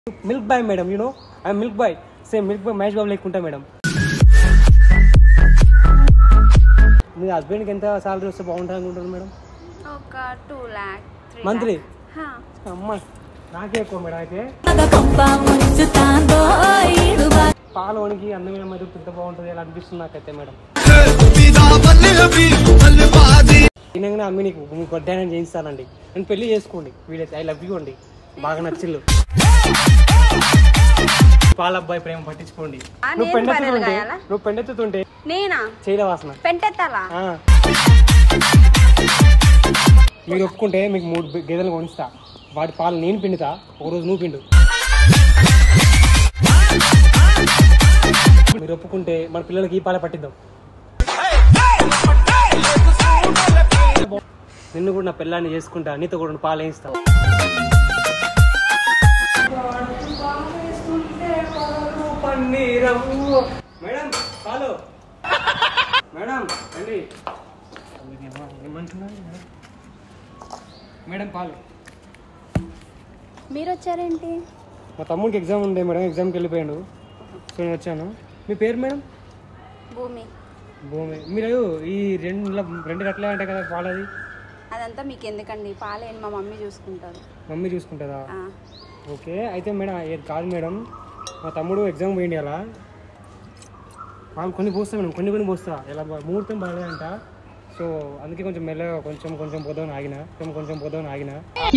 Milk boy madam you know I milk boy same milk boy Mahesh Babu లేకుంటా madam మీ హస్బెండ్కి ఎంత salary వస్తే బాగుంటుంది అనుకుంటారు మేడం ఒక two lakh three monthly lakh అమ్మ నాకే ఎక్కువ మేడం అయితే కొంప ముంచుతాందో ఈడుబా పాలు వణికి అందమైన మధ్య ఎంత బాగుంటుంది అలా అనిపిస్తుంది నాకైతే మేడం తినగానే అమ్మి నీకు మీకు వడ్డానం చేయిస్తానండి నేను పెళ్లి చేసుకోండి వీలైతే ఐ లవ్ యూ అండి బాగా నచ్చిల్లు పాల అబ్బాయి ప్రేమ పట్టించుకోండి ఆ, నువ్వు నేను బర్రెలు పెండెత్తుతుంటే కాయాలా? నువ్వు పెండెత్తుతుంటే నేనా చేయల వాసన పెంటెత్తాలా ఆ. మీరు ఒప్పుకుంటే మీకు మూడు బె- గేదెలు కొనిస్తా వాటి పాలు నేను పిండుతా ఒకరోజు నువ్వు పిండు మీరు ఒప్పుకుంటే మన పిల్లలకి ఈ పాలే పట్టిద్దాం నిన్ను కూడా నా పిల్లాన్ని చేసుకుంటా నీతో కూడా పాలు వేయిస్తా మేడం పాలు మేడం రండి ఏమంటున్నారు మేడం? మేడం పాలు మీరు వచ్చారేంటి మా తమ్ముడికి ఎగ్జామ్ ఉండే మేడం ఎగ్జామ్కి వెళ్ళిపోయాడు సో నేను వచ్చాను మీ పేరు మేడం భూమి భూమి మీరు ఈ రెండు రెండు గట్లే అంటే కదా పాలది అదంతా మీకు ఎందుకండి పాలేంటి మా మమ్మీ చూసుకుంటారు మమ్మీ చూసుకుంటుందా ఆ, ఓకే అయితే మేడం ఏది కాదు మేడం మా తమ్ముడు ఎగ్జామ్ పోయింది అలా వాళ్ళు కొన్ని పోస్తా మేడం కొన్ని కొన్ని పోస్తా ఇలా బా- ముహూర్తం బాగాలేదంట సో అందుకే కొంచెం మెల్లగా కొంచెం కొంచెం పోదామని ఆగిన కొంచెం కొంచెం పోదామని ఆగిన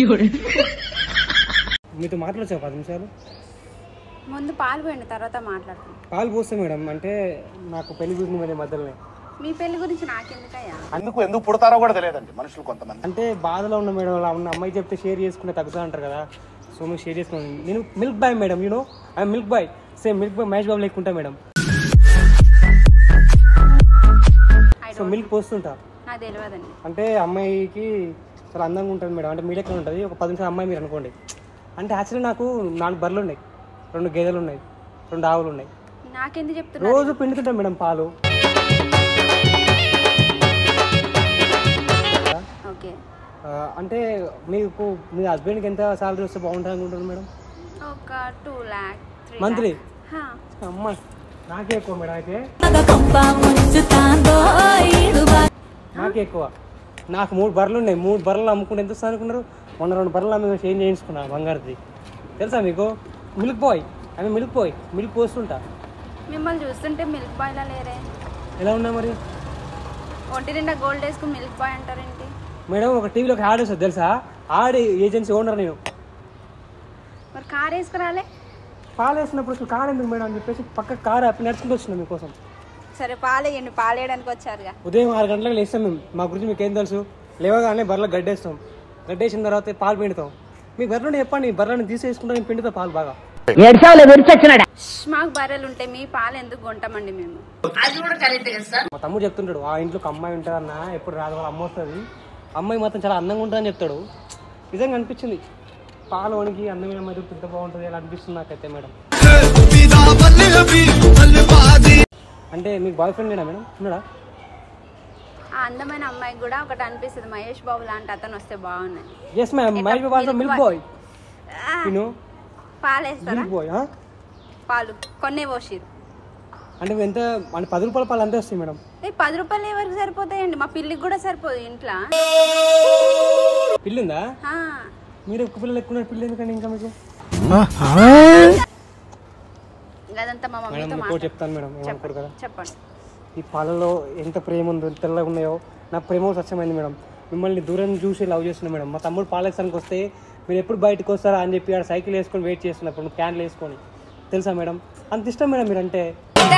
మీతో మాట్లాడచ్చా పది నిమిషాలు ముందు పాలు పోయండి తర్వాత మాట్లాడుకుందాం పాలు పోస్తా మేడం అంటే నాకు పెళ్లి చూసిన మీద మధ్యలోనే మీ పెళ్లి గురించి నాకెందుకయ్యా అందుకు ఎందుకు పుడతారో కూడా తెలియదండి మనుషులు కొంతమంది అంటే బాధలో ఉన్న మేడం అలా ఉన్న అమ్మాయి చెప్తే షేర్ చేసుకుంటే తగ్గుతా అంటారు కదా సో మీరు షేర్ చేసుకోండి నేను milk boy madam you know I milk boy same milk boy Mahesh Babu లేకుంటా మేడం ఐ సో మిల్క్ పోస్తుంటా నాకు తెలియదండి అంటే అమ్మాయికి చాలా అందంగా ఉంటుంది మేడం అంటే మీ లెక్కన ఉంటుంది ఒక పది నిమిషాలు అమ్మాయి మీరు అనుకోండి అంటే యాక్చువల్లీ నాకు నాలుగు బర్రెలు ఉన్నాయి రెండు గేదెలు ఉన్నాయి రెండు ఆవులు ఉన్నాయి నాకెందుకు చెప్తున్నారు రోజు పిండుతుంటాం మేడం పాలు ఓకే ఆ, అంటే మీకు మీ హస్బెండ్కి ఎంత సాలరీ వస్తే బాగుంటుంది అనుకుంటారు మేడం ఒక two lakh three monthly lakh అమ్మ నాకే ఎక్కువ మేడం అయితే కొంప ముంచుతాందో ఈడుబా నాకే ఎక్కువ నాకు మూడు బర్రెలు ఉన్నాయి మూడు బర్రెలు అమ్ముకుంటే ఎంత వస్తుంది అనుకున్నారు మొన్న రెండు బర్రెలు అమ్మి చేంజ్ చేయించుకున్నా బంగారుది తెలుసా మీకు మిల్క్ బాయ్ ఆమె మిల్క్ బాయ్ మిల్క్ పోస్తుంటా మిమ్మల్ని చూస్తుంటే మిల్క్ బాయ్లా లేరే ఎలా ఉన్నా మరి ఒంటి నిండా గోల్డ్ వేసుకుని మిల్క్ బాయ్ అంటారేంటి మేడం ఒక టీవీలో ఒక యాడ్ వస్తుంది తెలుసా ఆడి ఏజెన్సీ ఓనర్ నేను మరి కార్ వేసుకురాలే పాలు వేసినప్పుడు అసలు కారు ఎందుకు మేడం అని చెప్పేసి పక్క కారు అప్పి నడుచుకుంటూ వచ్చినాం మీకోసం సరే పాలేయండి పాలేయడానికి వచ్చారుగా ఉదయం ఆరు గంటలకు లేస్తాం మేము మా గురించి మీకు ఏం తెలుసు లేవగానే బర్రెలకు గడ్డేస్తాం గడ్డేసిన తర్వాత పాలు పిండుతాం మీ బర్రెలను చెప్పండి బర్రెలను తీసేసుకుంటా నేను పిండుతా పాలు బాగా ష్, మాకు బర్రెలు ఉంటాయి మీ పాలు ఎందుకు కొంటామండి మేము మా తమ్ముడు చెప్తుంటాడు ఆ ఇంట్లో ఒక అమ్మాయి ఉంటుందన్న ఎప్పుడు రాదు వాళ్ళ అమ్మ వస్తుంది అమ్మాయి మాత్రం చాలా అందంగా ఉంటుందని చెప్తాడు నిజంగా అనిపించింది పాలు వణికి అందమైన మధ్య ఎంత బాగుంటుంది అలా అనిపిస్తుంది నాకైతే మేడం అంటే మీకు బాయ్ ఫ్రెండ్ లేనా మేడం ఉన్నాడా ఆ అందమైన అమ్మాయికి కూడా ఒకటి అనిపిస్తుంది మహేష్ బాబు లాంటి అతను వస్తే బాగున్నాయి yes ma'am my Babu milk boy ఆ, యూనో పాలు వేస్తారా మిల్క్ బాయ్ పాలు కొన్నే పోసిరు అంటే ఇవి ఎంత అంటే పది రూపాయల పాలు అంతే వస్తాయి మేడం ఏ పది రూపాయలు ఎవరికి సరిపోతాయండి మా పిల్లికి కూడా సరిపోదు ఇంట్లో పిల్లి ఉందా ఆ, మీరు ఒక్క పిల్లలు ఎక్కువ ఉన్నారు, పిల్లి ఎందుకండి ఇంకా మీకు అదంతా మా మేడం మమ్మీతో మీకు ఒకటి చెప్తాను మేడం ఏమనుకోరు కదా చెప్పండి ఈ పాలలో ఎంత ప్రేమ ఉందో ఎంత తెల్లగా ఉన్నాయో నా ప్రేమ స్వచ్ఛమైంది మేడం మిమ్మల్ని దూరం చూసి లవ్ చేస్తున్నా మేడం మా తమ్ముడు పాలక్షానికి వస్తే మీరు ఎప్పుడు బయటకు వస్తారా అని చెప్పి ఆడ సైకిల్ వేసుకొని వెయిట్ చేస్తున్నప్పుడు క్యాన్లు వేసుకొని తెలుసా మేడం అంత ఇష్టం మేడం మీరు అంటే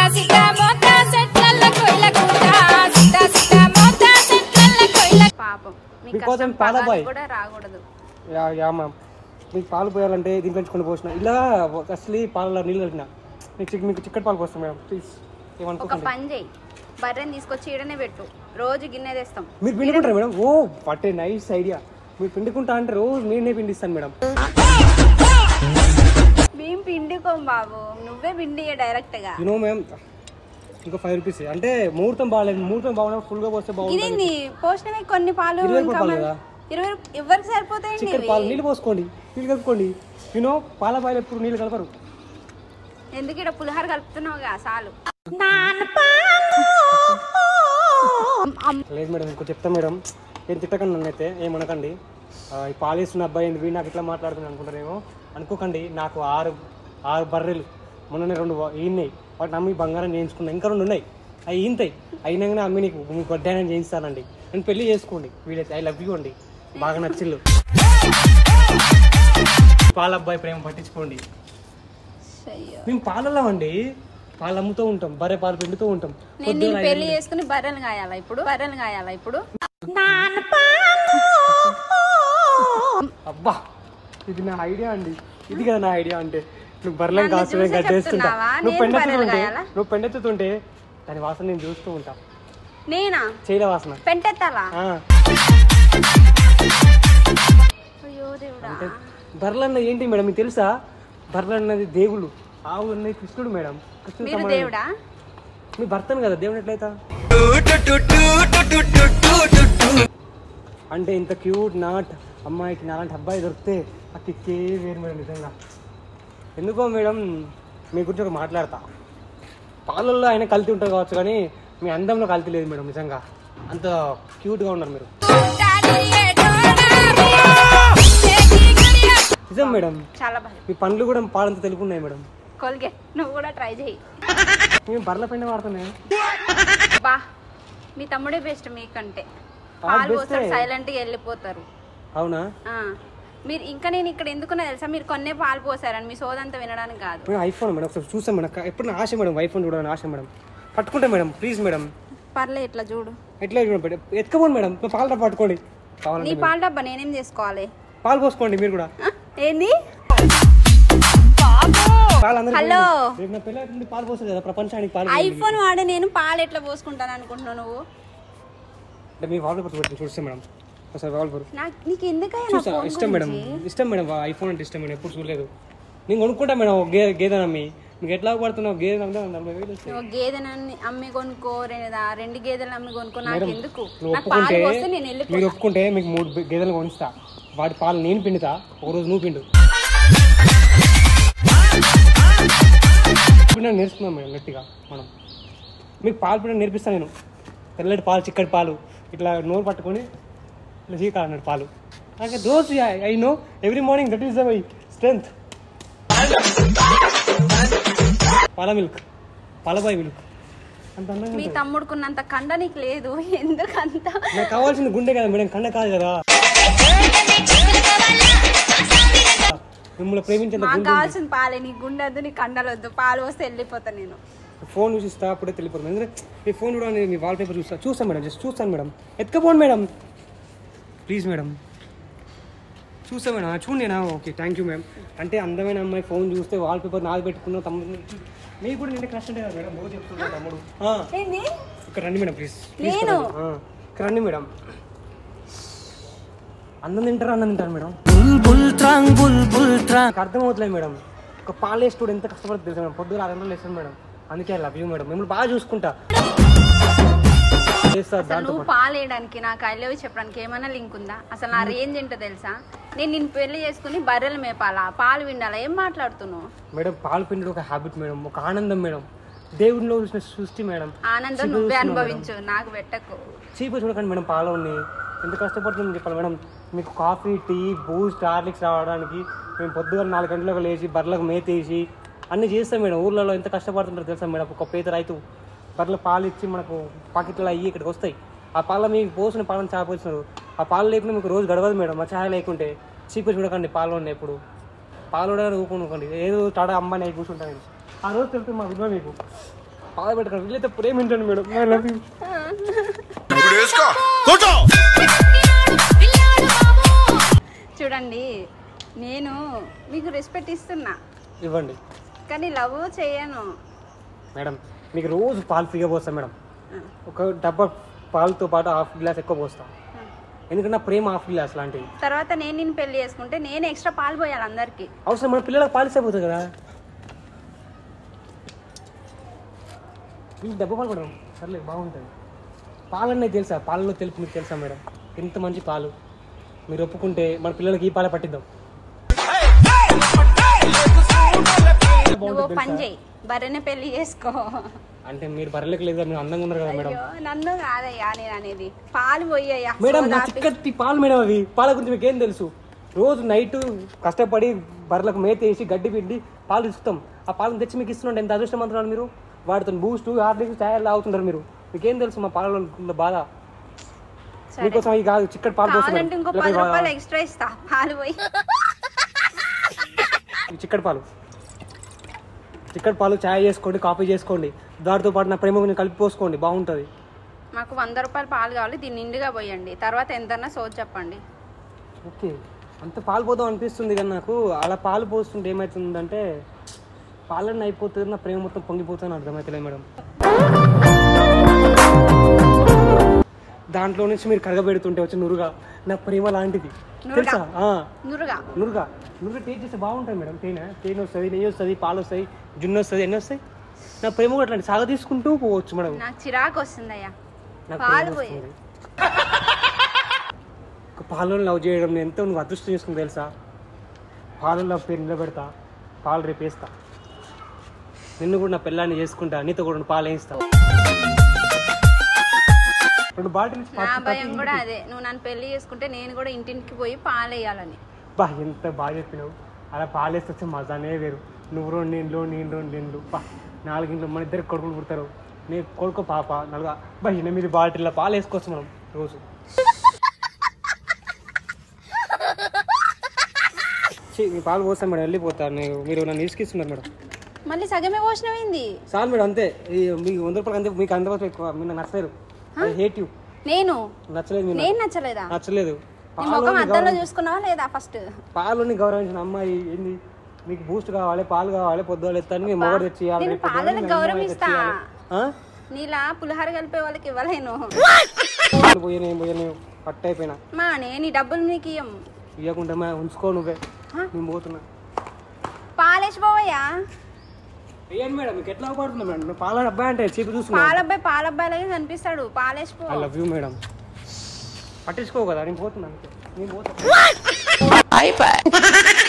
పాపం మీ మీకోసం కష్టం పాలబాయ్. పగాలు కూడా రాకూడదు యా యా మ్యామ్ మీకు పాలు పోయాలంటే దీంట్లో నుంచి కొన్ని పోసిన ఇలా అసలు పాలలో నీళ్ళు కలిపిన మీకు చిక్- మీకు చిక్కటి పాలు పోస్తాం మేడం ప్లీజ్ ఒక ఏమనుకోకండి పని చేయి బర్రెని తీసుకొచ్చి ఈడనే పెట్టు రోజు గిన్నె తెస్తాం మీరు పిండుకుంటారా madam oh what a nice idea మీరు పిండుకుంటా అంటే రోజు నేనే పిండిస్తాను మేడం మేము పిండుకోం బాబు నువ్వే పిండి డైరెక్ట్ గా యూనో మ్యామ్ ఇంకా ఫైవ్ రూపీస్ అంటే ముహూర్తం బాగాలేదు ముహూర్తం బాగున్నప్పుడు ఫుల్గా పోస్తే బాగుంటుంది ఇదేంది పోషణమే కొన్ని పాలు ఇరవై ఇంకా రూపాయలు మరి- కదా ఇరవై రూప- ఎవరికి సరిపోతాయండి చికెన్ ఇవి? పాలు నీళ్ళు పోసుకోండి నీళ్ళు కలుపుకోండి యూనో పాల బాయిలు ఎప్పుడు నీళ్ళు కలపరు ఎందుకు ఇక్కడ పులిహార కలుపుతున్నావుగా చాలు లేదు మేడం ఇంకో చెప్తా మేడం ఏం తిట్టకండి నన్ను అయితే ఏమనకండి ఆ, ఈ పాలేస్తున్న అబ్బాయి ఏంది వీడు నాకు ఇట్లా మాట్లాడుతుంది అనుకుంటారేమో అనుకోకండి నాకు ఆరు ఆరు బర్రెలు మొన్ననే రెండు ఈనాయి వాటి అమ్మి బంగారం చేయించుకున్నా ఇంకా రెండు ఉన్నాయి అవి ఈంతాయి అయినాకనే అమ్మి నీకు మీకు వడ్డానం చేయిస్తానండి నేను పెళ్లి చేసుకోండి వీడైతే ఐ లవ్ యూ అండి బాగా నచ్చిల్లు పాల అబ్బాయి ప్రేమ పట్టించుకోండి అయ్యో మేము పాలలో అండి పాలు అమ్ముతూ ఉంటాం బర్రె పాలు పిండుతూ ఉంటాం నేను నేను పెళ్లి చేసుకుని బర్రెలు కాయాలా ఇప్పుడు బర్రెలు కాయాలా ఇప్పుడు అబ్బా ఇది నా ఐడియా అండి ఇది కదా నా ఐడియా అంటే నువ్వు బర్రెలం నన్ను కాసు నేను చూసే గడ్డేస్తుంటా చెప్తున్నావా? నువ్వు నేను బర్రెలు పెండెత్తుతుంటే కాయాలా? నువ్వు పెండెత్తుతుంటే దాని వాసన నేను చూస్తూ ఉంటా నేనా చేయల వాసన పెంటెత్తాలా ఆ, అయ్యో దేవుడా అంటే బర్రెలు అన్నది ఏంటి మేడం మీకు తెలుసా బర్రెలు అన్నది దేవుళ్ళు ఆవులు అన్నది కృష్ణుడు మేడం కృష్ణుడు మీరు సమానం. దేవుడా మీ భర్తను కదా దేవుని ఎట్లయితా అంటే ఇంత క్యూట్ నాట్ అమ్మాయికి నాలాంటి అబ్బాయి దొరికితే ఆ కిక్కే వేరు మేడం నిజంగా ఎందుకో మేడం మీ గురించి ఒక మాట్లాడతా పాలల్లో ఆయన కల్తీ ఉంటుంది కావచ్చు కానీ మీ అందంలో కల్తీ లేదు మేడం నిజంగా అంత క్యూట్గా ఉన్నారు మీరు నిజం మేడం చాలా బాగా మీ పండ్లు కూడా పాలంత తెలుపు ఉన్నాయి మేడం కోల్గేట్ నువ్వు కూడా ట్రై చేయి మేము బర్రెల పెండ వాడుతున్నాయి బా మీ తమ్ముడే బెస్ట్ మీకంటే ఆ, పాలు best పోస్తారు ఏ. సైలెంట్ గా వెళ్ళిపోతారు అవునా ఆ. మీరు ఇంకా నేను ఇక్కడ ఎందుకున్నా తెలుసా మీరు కొన్నే పాలు పోసారని మీ సోదంతా వినడానికి కాదు మేడం ఐఫోన్ మేడం ఒకసారి చూసాం మేడం ఎప్పుడు ఆశ మేడం ఐఫోన్ చూడాలని ఆశ మేడం పట్టుకుంటా మేడం ప్లీజ్ మేడం పర్లే ఇట్లా చూడు ఎట్లా మేడం ఎత్తుకోండి మేడం మీ పాలు డబ్బా పట్టుకోండి నీ కావాలంటే పాల డబ్బా నేనేం చేసుకోవాలి పాలు పోసుకోండి మీరు కూడా ఆ? ఏంది పాలు అందరికీ హలో. పోయండి. రేపు నా పెళ్ళి అవుతుంది, పాలు పోస్తుంది కదా ప్రపంచానికి పాలు పోయండి. ఐఫోన్ వాడే నేను పాలు ఎట్లా పోసుకుంటాను అనుకుంటున్నావు నువ్వు అంటే మీ వాల్ పేపర్ పెట్టి చూస్తే మేడం ఒకసారి వాల్ పేపర్ నాకు నీకు ఎందుకయ్యా నా చూసా ఫోన్ ఇష్టం మేడం గురించి? ఇష్టం మేడం ఐఫోన్ అంటే ఇష్టం మేడం ఎప్పుడు చూడలేదు నేను కొనుక్కుంటా మేడం ఒక గే గేదె నమ్మి మీకు ఎట్లా పడుతున్నావు గేదె నమ్మితే నలభై వేలు వస్తాయి నువ్వు గేదెనన్ని అమ్మి కొనుక్కో లేదా రెండు గేదెలు అమ్మి కొనుక్కో నాకు మేడం, ఎందుకు నువ్వు నాకు పాలు ఒప్పుకుంటే పోస్తే నేను వెళ్ళిపో మీరు ఒప్పుకుంటే మీకు మూడు బె- గేదెలు కొనిస్తా వాటి పాలు నేను పిండుతా ఒక రోజు నువ్వు పిండు పిండ నేర్చుకున్నాం మేడం గట్టిగా మనం మీకు పాలు పిండ నేర్పిస్తాను నేను తెల్లటి పాలు చిక్కటి పాలు ఇట్లా నోరు పట్టుకొని ఇట్లా చీకాలన్నాడు పాలు నాకు those I know every morning that is my strength పాల మిల్క్ పాలబాయి మిల్క్ అంత అందంగా మీ తమ్ముడుకున్నంత కండ నీకు లేదు ఎందుకంత నాకు కావాల్సింది గుండె కదా మేడం కండ కాదు కదా మిమ్మల్ని ప్రేమించేంత మాకు గుండె కావాల్సిన పాలే నీ గుండె వద్దు నీ కండలు వద్దు పాలు వస్తే వెళ్ళిపోతా నేను ఫోన్ చూసి ఇస్తా అప్పుడే తెలియపోతుంది ఎందుకంటే మీ ఫోన్ కూడా నేను మీ వాల్ పేపర్ చూస్తా చూస్తాను మేడం జస్ట్ చూస్తాను మేడం ఎత్తుకపోండి మేడం ప్లీజ్ మేడం చూస్తా మేడం ఆ, చూడండి నా ఓకే థ్యాంక్ యూ మేడం అంటే అందమైన అమ్మాయి ఫోన్ చూస్తే వాల్ పేపర్ నాది పెట్టుకున్న తమ్ముడు మీకు కూడా నింటే కష్టం కదా మేడం రోజు చెప్తున్నా తమ్ముడు ఆ, ఏంది ఇక్కడ రండి మేడం ప్లీజ్ నేను? ఇక్కడ రండి మేడం అన్నం తింటారా అన్నం తింటారు మేడం నాకు అర్థమవుతలేదు మేడం ఒక పాలేస్టూడు ఎంత కష్టపడుతుంది తెలుసా మేడం పొద్దున ఆరు గంటలు లేస్తాను మేడం అందుకే లవ్ యూ మేడం మిమ్మల్ని బాగా చూసుకుంటా చేస్తా అసలు దాంతో నువ్వు పాలేయడానికి నాకు ఐ లవ్ చెప్పడానికి ఏమైనా లింక్ ఉందా అసలు నా రేంజ్ ఏంటో తెలుసా నేను నిన్ను పెళ్లి చేసుకుని బర్రెలు మేపాలా పాలు విండాలా ఏం మాట్లాడుతున్నావు మేడం పాలు పిండి ఒక హ్యాబిట్ మేడం ఒక ఆనందం మేడం దేవుడిలో చూసిన సృష్టి మేడం ఆనందం నువ్వే అనుభవించు నాకు పెట్టకు చీపు చూడకండి మేడం పాలు ఉన్నాయి ఎంత కష్టపడుతుందని చెప్పాలి మేడం మీకు కాఫీ టీ బూస్ట్ హార్లిక్స్ రావడానికి మేము పొద్దుగా నాలుగు గంటలకు లేచి బర్రెలకు మేతేసి అన్నీ చేస్తాం మేడం ఊర్లలో ఎంత కష్టపడుతుంటారో తెలుసా మేడం ఒక పేద రైతు బర్రెలు పాలు ఇచ్చి మనకు పాకెట్లు అయ్యి ఇక్కడికి వస్తాయి ఆ పాల మీకు పోసిన పాలను చాపోతున్నారు ఆ పాలు లేకుండా మీకు రోజు గడవదు మేడం ఆ ఛాయ్ లేకుంటే చీపు చూడకండి పాలు ఉన్నాయి ఇప్పుడు పాలు కూడా ఊపుకోకండి ఏదో తడ అమ్మని అయి కూర్చుంటాను నేను ఆ రోజు తెలుస్తుంది మా విలువ మీకు పాలు పెట్టకండి వీళ్ళైతే ప్రేమించండి మేడం ఐ లవ్ యూ ఇప్పుడు వేసుకో కూర్చో చూడండి నేను మీకు రెస్పెక్ట్ ఇస్తున్నా ఇవ్వండి కానీ లవ్ చేయను మేడం మీకు రోజు పాలు ఫ్రీగా పోస్తాం మేడం ఒక డబ్బా పాలతో పాటు హాఫ్ గ్లాస్ ఎక్కువ పోస్తాం ఎందుకంటే నా ప్రేమ హాఫ్ గ్లాస్ లాంటివి తర్వాత నేను నిన్ను పెళ్లి చేసుకుంటే నేను ఎక్స్ట్రా పాలు పోయాలి అందరికి అవసరం మన పిల్లలకు పాలు అయిపోతుంది కదా మీకు డబ్బా పాలు కూడా సర్లే బాగుంటుంది పాలు అన్నీ తెలుసా పాలలో తెలుపు మీకు తెలుసా మేడం ఎంత మంచి పాలు మీరు ఒప్పుకుంటే మన పిల్లలకి ఈ పాలే పట్టిద్దాం నువ్వు ఓ పని చేయి బర్రెని పెళ్లి చేసుకో అంటే మీరు బర్రెలకు లేదా మీరు అందంగా ఉన్నారు కదా మేడం అయ్యో నన్ను కాదయ్యా నేను అనేది పాలు పోయ్యా మేడం నా చిక్కటి పాలు మేడం అవి పాల గురించి మీకు ఏం తెలుసు రోజు నైట్ కష్టపడి బర్రెలకు మేత వేసి గడ్డి పిండి పాలు ఇస్తాం ఆ పాలను తెచ్చి మీకు ఇస్తున్నాడు ఎంత అదృష్టం అంటున్నారు మీరు వాటితో బూస్ట్ హార్లిక్స్ ఛాయలు తాగుతుంటారు మీరు మీకేం తెలుసు మా పాలలో ఉన్న బాధ మీకోసం ఈ కాదు చిక్కటి పాలు కావాలంటే ఇంకో పది పోస్తున్నాం రూపాయలు ఎక్స్ట్రా ఇస్తా పాలు పోయి చిక్కటి పాలు చిక్కటి పాలు ఛాయ్ చేసుకోండి కాఫీ చేసుకోండి దాంతో పాటు నా ప్రేమ కొంచెం కలిపి పోసుకోండి బాగుంటుంది మాకు వంద రూపాయలు పాలు కావాలి దీన్ని నిండుగా పోయండి తర్వాత ఎంతన్నా సోచ్ చెప్పండి ఓకే అంత పాలు పోదాం అనిపిస్తుంది కానీ నాకు అలా పాలు పోస్తుంటే ఏమవుతుందంటే పాలన్న అయిపోతుంది నా ప్రేమ మొత్తం పొంగిపోతుంది అర్థమవుతలేదు మేడం దాంట్లో నుంచి మీరు కరగబెడుతుంటే వచ్చి నురుగా నా ప్రేమ లాంటిది నురుగా? తెలుసా ఆ, నురుగా నురుగా నురుగా టేస్ట్ చేస్తే బాగుంటుంది మేడం తేనె తేనె వస్తుంది నెయ్యి వస్తుంది పాలు వస్తాయి జున్ను వస్తుంది ఎన్ని వస్తాయి నా ప్రేమ కూడా అట్లాంటి సాగ తీసుకుంటూ పోవచ్చు మేడం నాకు చిరాకు వస్తుందయ్యా నాకు పాలు ప్రేమ పోయి వస్తుంది. ఒక పాలను లవ్ చేయడం నేను ఎంతో నువ్వు అదృష్టం చేసుకుని తెలుసా పాలను లవ్ పేరు నిలబెడతా పాలు రేపు వేస్తా నిన్ను కూడా నా పిల్లాన్ని చేసుకుంటా నీతో కూడా రెండు పాలు వేయిస్తా రెండు బాటిల్స్ నా భయం కూడా అదే నువ్వు నన్ను పెళ్లి చేసుకుంటే నేను కూడా ఇంటింటికి పోయి పాలు వేయాలని బా ఎంత బాగా చెప్పినావు అలా పాలేస్తే వచ్చే మజానే వేరు నువ్వు రెండు నీళ్ళు నేను రెండు నీళ్ళు బా నాలుగింట్లో మన ఇద్దరు కొడుకులు పుడతారు నేను కొడుకు పాప నలుగా బా ఎనిమిది బాటిల్లో పాలు వేసుకోవచ్చు మనం రోజు ఛీ, మీ పాలు పోస్తాను మేడం వెళ్ళిపోతాను నేను మీరు నన్ను తీసుకిస్తున్నారు మేడం మళ్ళీ సగమే పోసినవింది చాలు మేడం అంతే ఈ మీకు వంద రూపాయలు అంతే మీకు అందరూ ఎక్కువ మీరు నాకు నచ్చలేరు ఐ హేట్ యూ నేను నచ్చలేదు మీరు నేను నచ్చలేదా నచ్చలేదు నీ ముఖం అద్దంలో చూసుకున్నావా లేదా ఫస్ట్ పాలని గౌరవించిన అమ్మాయి ఏంది మీకు బూస్ట్ కావాలి పాలు కావాలి పొద్దులు ఎత్తాను మీ మొగడు తెచ్చి ఇవ్వాలి, నేను రేపు పొద్దుగాల పాలని మీ అమ్మాయి గౌరవిస్తా. తెచ్చి ఇవ్వాలి. ఆ? నీలా పులిహార కలిపే వాళ్ళకి ఇవ్వలేను పాలు పోయినాయి పోయినాయి పట్టు అయిపోయినా మా నేను ఈ డబ్బులు నీకు ఇయ్యం ఇవ్వకుండా మా ఉంచుకో నువ్వే నేను పోతున్నా పాలేసి పోవయ్యా ఏంటి మేడం మీకు ఎట్లా పడుతుంది మేడం నువ్వు పాల అబ్బాయి అంటే చీపు చూస్తున్నా పాలబ్బాయి పాలబ్బాయిలాగే కనిపిస్తాడు పాలేసి పో ఐ లవ్ యూ మేడం పట్టించుకో కదా నేను పోతున్నా అంతే. నేను పోతున్నా